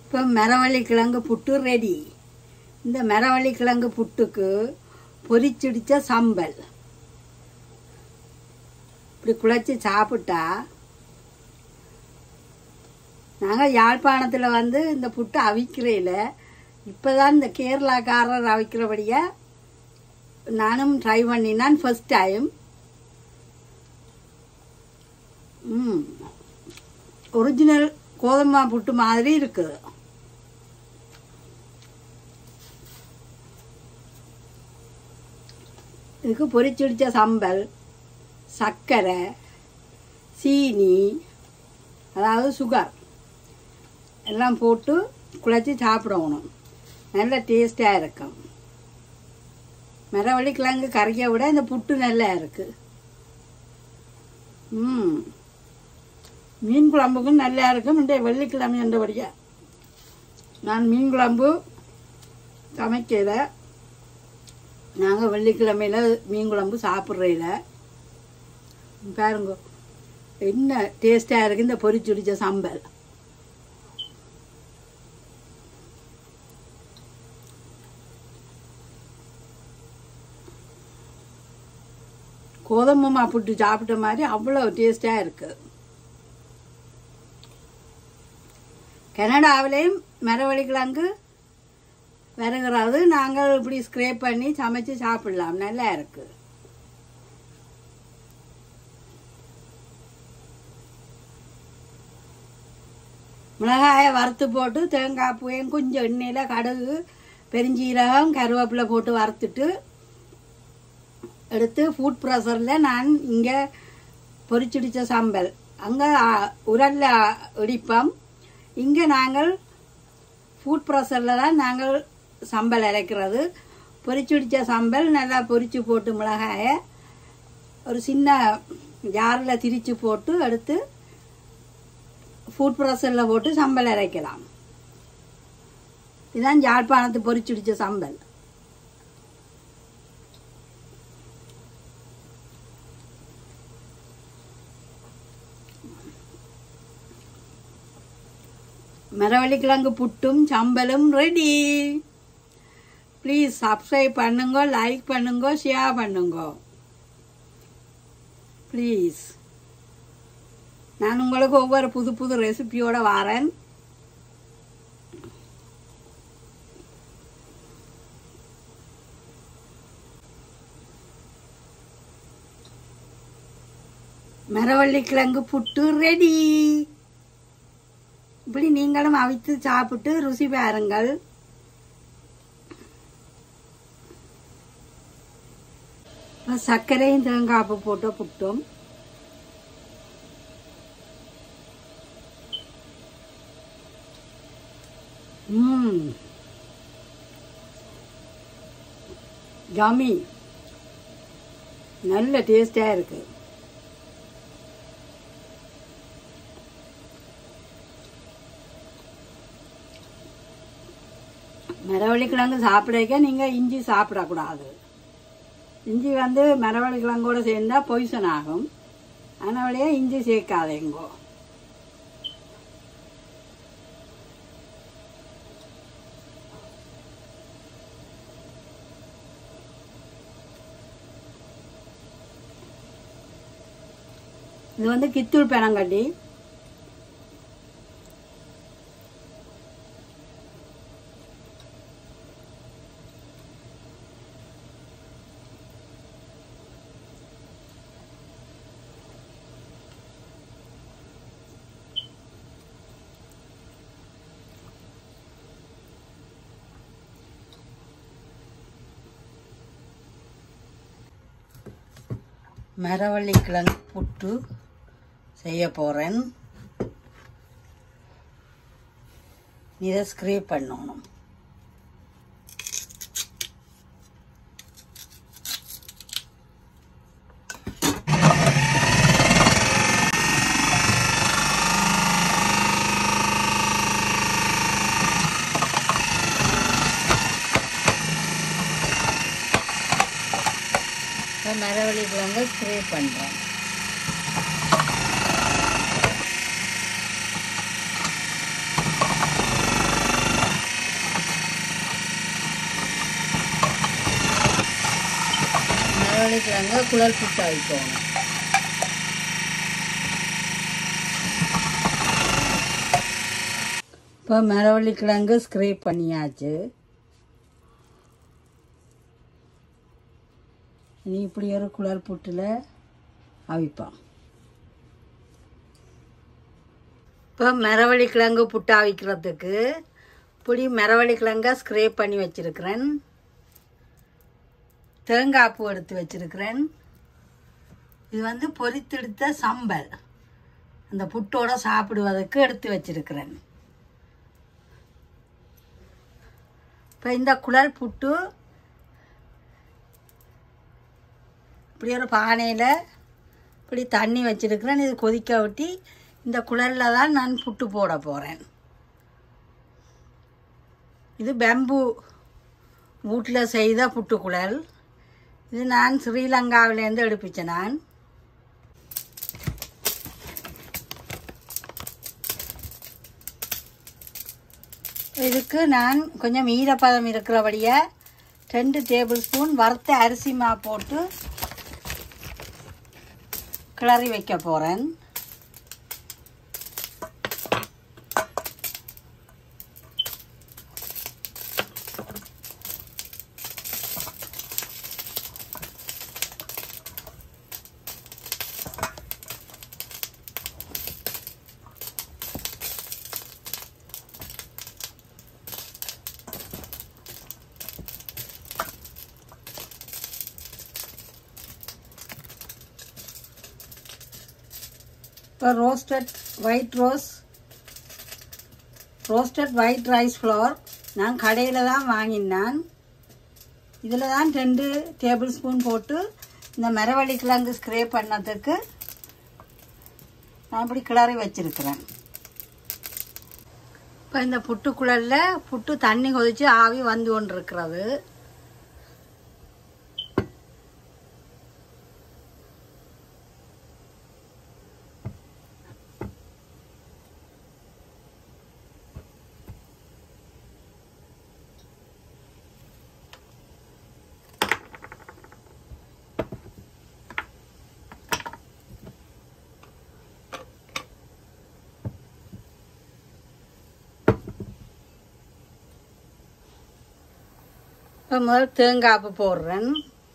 இப்போ மரவள்ளி கிழங்கு புட்டு ரெடி இந்த மரவள்ளி கிழங்கு புட்டுக்கு பொரிச்சுடிச்ச சம்பல் இப்படி குழச்சி சாப்பிட்டா நாங்கள் யாழ்ப்பாணத்தில் வந்து இந்த புட்டு அவிக்கிறேல இப்போதான் இந்த கேரளாக்காரர் அவிக்கிறபடியா நானும் ட்ரை பண்ணினான் ஃபர்ஸ்ட் டைம் ம் ஒரிஜினல் கோதுமை புட்டு மாதிரி இருக்குது இதுக்கு பொரிச்சுடிச்ச சம்பல் சர்க்கரை சீனி அதாவது சுகர் எல்லாம் போட்டு குழச்சி சாப்பிடணும் நல்ல டேஸ்டாக இருக்கும் மரவள்ளி கிழங்கு கறியை விட இந்த புட்டு நல்லா இருக்கு ம் மீன் குழம்புக்கும் நல்லா இருக்கும் இந்த வெள்ளிக்கிழமை என்றபடியா நான் மீன் குழம்பு சமைக்கல நாங்கள் வெள்ளிக்கிழமையில மீன் குழம்பு சாப்பிட்றதில்ல பாருங்க என்ன டேஸ்டாக இருக்கு இந்த பொரிச்சுடிச்ச சம்பல் கோதுமை மா புட்டு சாப்பிட்ட மாதிரி அவ்வளோ டேஸ்டாக இருக்கு கனடாவிலையும் மரவள்ளி கிழங்கு வருகிறது நாங்கள் இப்படி ஸ்க்ரேப் பண்ணி சமைச்சு சாப்பிடலாம் நல்லா இருக்கு மிளகாயை வறுத்து போட்டு தேங்காய் பூவையும் கொஞ்சம் எண்ணெயில் கடுகு பெருஞ்சீரகம் கருவேப்பிலை போட்டு வறுத்துட்டு எடுத்து ஃபுட் ப்ரெஷரில் நான் இங்கே பொரிச்சுடிச்ச சம்பல் அங்கே உரல்ல இடிப்போம் இங்கே நாங்கள் ஃபுட் ப்ரெஷரில் தான் நாங்கள் சம்பல் அரைக்கிறது பொரிச்சுடிச்ச சம்பல் நல்லா பொரிச்சு போட்டு மிளகாயை ஒரு சின்ன ஜாரில் திரிச்சு போட்டு எடுத்து ஃபுட் ப்ரெஷரில் போட்டு சம்பல் அரைக்கலாம் இதுதான் யாழ்ப்பாணத்து பொரிச்சுடிச்ச சம்பல் மரவள்ளி கிழங்கு புட்டும் சம்பலும் ரெடி ப்ளீஸ் சப்ஸ்கிரைப் பண்ணுங்க லைக் பண்ணுங்க ஷேர் பண்ணுங்க ப்ளீஸ் நான் உங்களுக்கு ஒவ்வொரு புது புது ரெசிபியோட வரேன் மரவள்ளி கிழங்கு புட்டு ரெடி இப்படி நீங்களும் அவித்து சாப்பிட்டு ருசி பாருங்கள் சர்க்கரையும் தேங்காய்ப்பு போட்டு புட்டும் ம் ஜமி நல்ல டேஸ்டாக இருக்கு மரவள்ளி கிழங்கு சாப்பிடக்க நீங்கள் இஞ்சி சாப்பிடக்கூடாது இஞ்சி வந்து மரவள்ளி கிழங்கோட சேர்ந்தா பொய்சன் ஆகும் அதனாலேயே இஞ்சி சேர்க்காதேங்கோ இது வந்து கித்தூள் பெனங்கட்டி மரவள்ளி கிழங்கு புட்டு செய்ய போகிறேன் இதை ஸ்க்ரீப் பண்ணணும் மரவள்ளி கிழங்கு ஸ்க்ரீப் பண்ணுறேன் மரவள்ளிக்கிழங்க குழல் புட்டு வைக்கணும் இப்போ மரவள்ளிக்கிழங்கு ஸ்க்ரேப் பண்ணியாச்சு இனி இப்படி ஒரு குழல் புட்டில் அவிப்போம் இப்போ மரவள்ளிக்கிழங்கு புட்டு அவிக்கிறதுக்கு இப்படி மரவள்ளிக்கிழங்க ஸ்க்ரேப் பண்ணி வச்சிருக்கிறேன் தேங்காய் பூ எடுத்து வச்சிருக்கிறேன் இது வந்து பொரித்தெடுத்த சம்பல் அந்த புட்டோட சாப்பிடுவதற்கு எடுத்து வச்சிருக்கிறேன் இப்போ இந்த குழல் புட்டு இப்படி ஒரு பானையில் இப்படி தண்ணி வச்சிருக்கிறேன் இது கொதிக்க விட்டி இந்த குழலில் தான் நான் புட்டு போட போகிறேன் இது பெம்பு வீட்டில் செய்த புட்டுக்குழல் இது நான் ஸ்ரீலங்காவிலேருந்து எடுப்பிச்சேன் நான் இதுக்கு நான் கொஞ்சம் ஈரப்பதம் இருக்கிறபடியே ரெண்டு டேபிள் ஸ்பூன் வறுத்த அரிசி மா போட்டு கிளறி வைக்க போகிறேன் இப்போ roasted white rose roasted white rice flour நான் கடையில் தான் வாங்கினான் இதில் தான் ரெண்டு டேபிள் ஸ்பூன் போட்டு இந்த மரவள்ளி கிழங்கு ஸ்க்ரே பண்ணதுக்கு நான் இப்படி கிளறி வச்சிருக்கிறேன் இப்போ இந்த புட்டுக்குழலில் புட்டு தண்ணி கொதித்து ஆவி வந்து கொண்டு இருக்கிறது இப்போ முதல் தேங்காய் போடுறேன்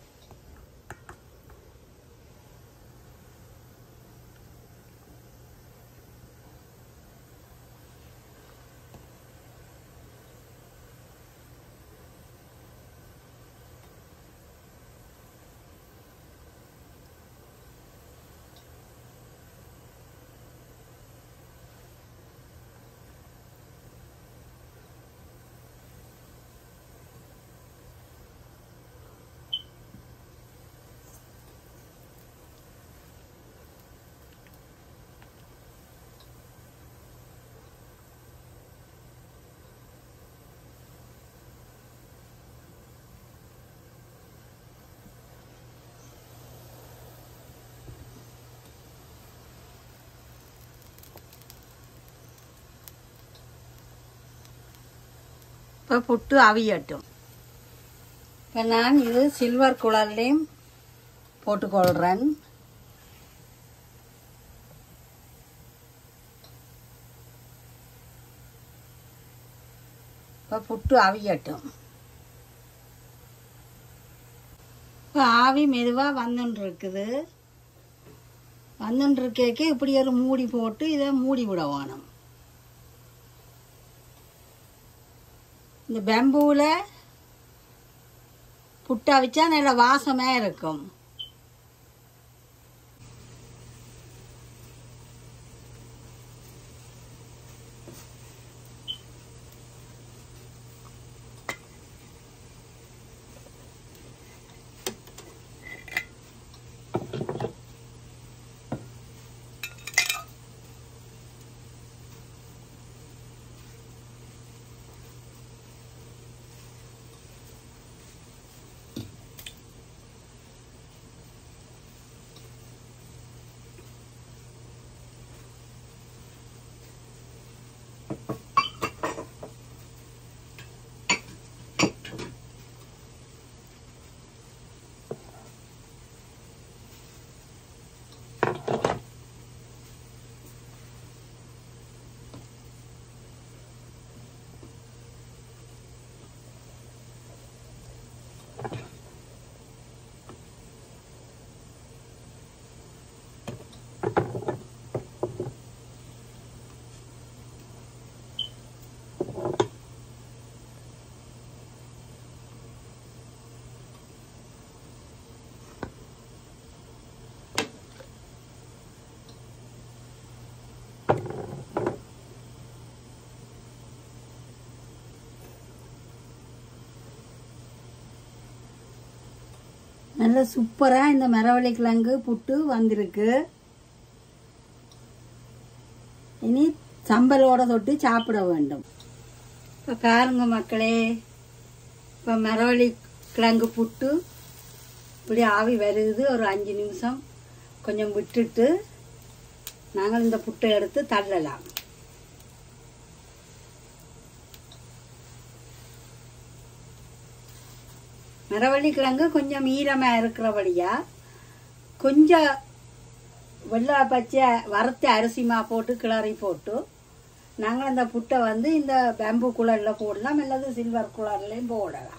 இப்போ புட்டு அவியட்டும் இப்போ நான் இது சில்வர் குழல்லையும் போட்டுக்கொள்கிறேன் இப்போ புட்டு அவியட்டும் இப்போ ஆவி மெதுவாக வந்துன்னு இருக்குது வந்துன்னு இருக்கேக்கு இப்படி ஒரு மூடி போட்டு இதை மூடி விட வேணும் இந்த பெம்பூவில் புட்டா வச்சா நல்ல வாசமே இருக்கும் நல்ல சூப்பரா இந்த மரவள்ளி கிழங்கு புட்டு வந்திருக்கு இனி சம்பலோட தொட்டு சாப்பிட வேண்டும் இப்போ பாருங்க மக்களே இப்போ மரவள்ளி கிழங்கு புட்டு இப்படி ஆவி வருது ஒரு அஞ்சு நிமிஷம் கொஞ்சம் விட்டுட்டு நாங்கள் இந்த புட்டை எடுத்து தள்ளலாம் மரவள்ளி கிழங்கு கொஞ்சம் ஈரமாக இருக்கிறபடியா கொஞ்சம் வெள்ளை பச்சை வறுத்த அரிசிமா போட்டு கிளறி போட்டு நாங்கள் அந்த புட்டை வந்து இந்த பேம்பு குளரில் போடலாம் அல்லது சில்வர் குளர்லையும் போடலாம்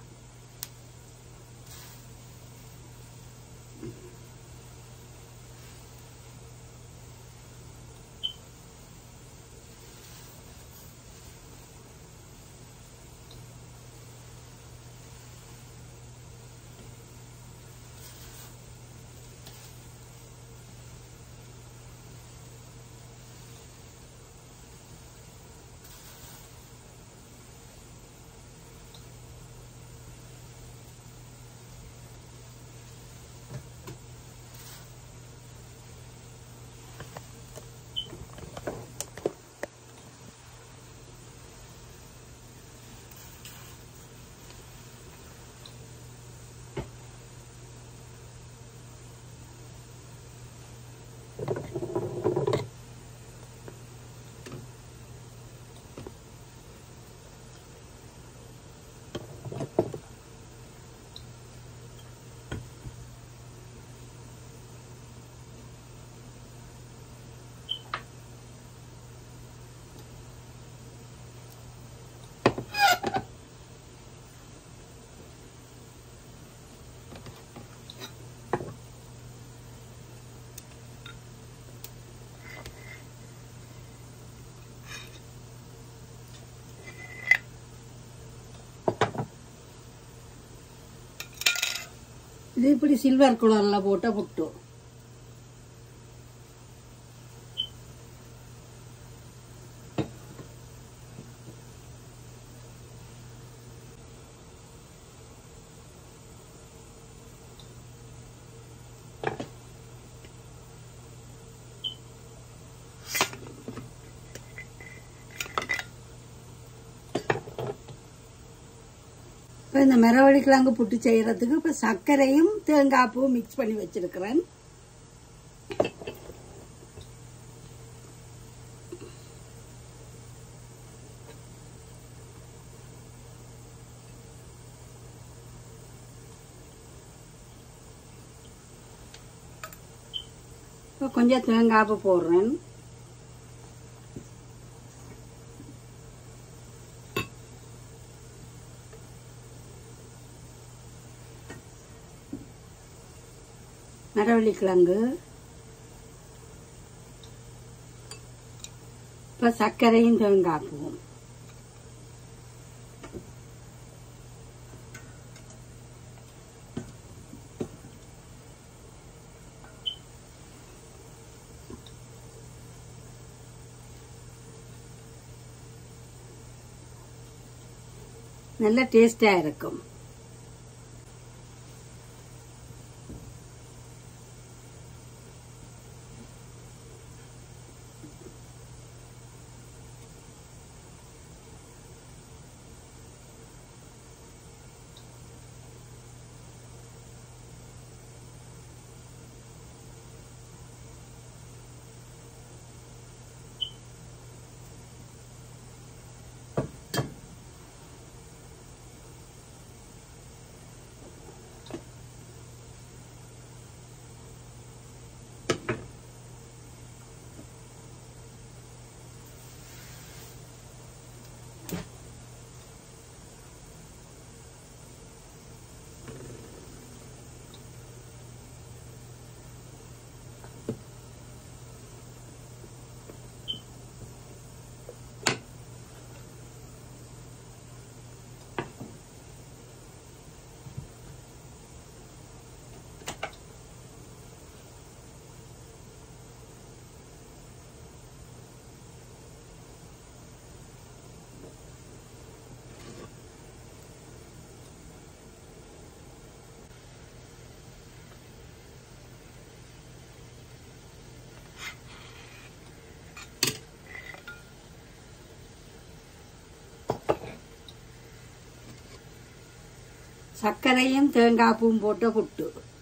இது இப்படி சில்வர் கலரில் போட்ட புட்டு இப்போ இந்த மரவள்ளி கிழங்கு புட்டு செய்யறதுக்கு இப்போ சர்க்கரையும் தேங்காய் பூவும் மிக்ஸ் பண்ணி வச்சிருக்கிறேன் இப்போ கொஞ்சம் தேங்காய் பூ போடுறேன் மரவள்ளி கிழங்கு இப்போ சர்க்கரையும் தேங்காய் பூவும் நல்ல டேஸ்டா இருக்கும் சர்க்கரையும் தேங்காய் பூவும் போட்ட புட்டு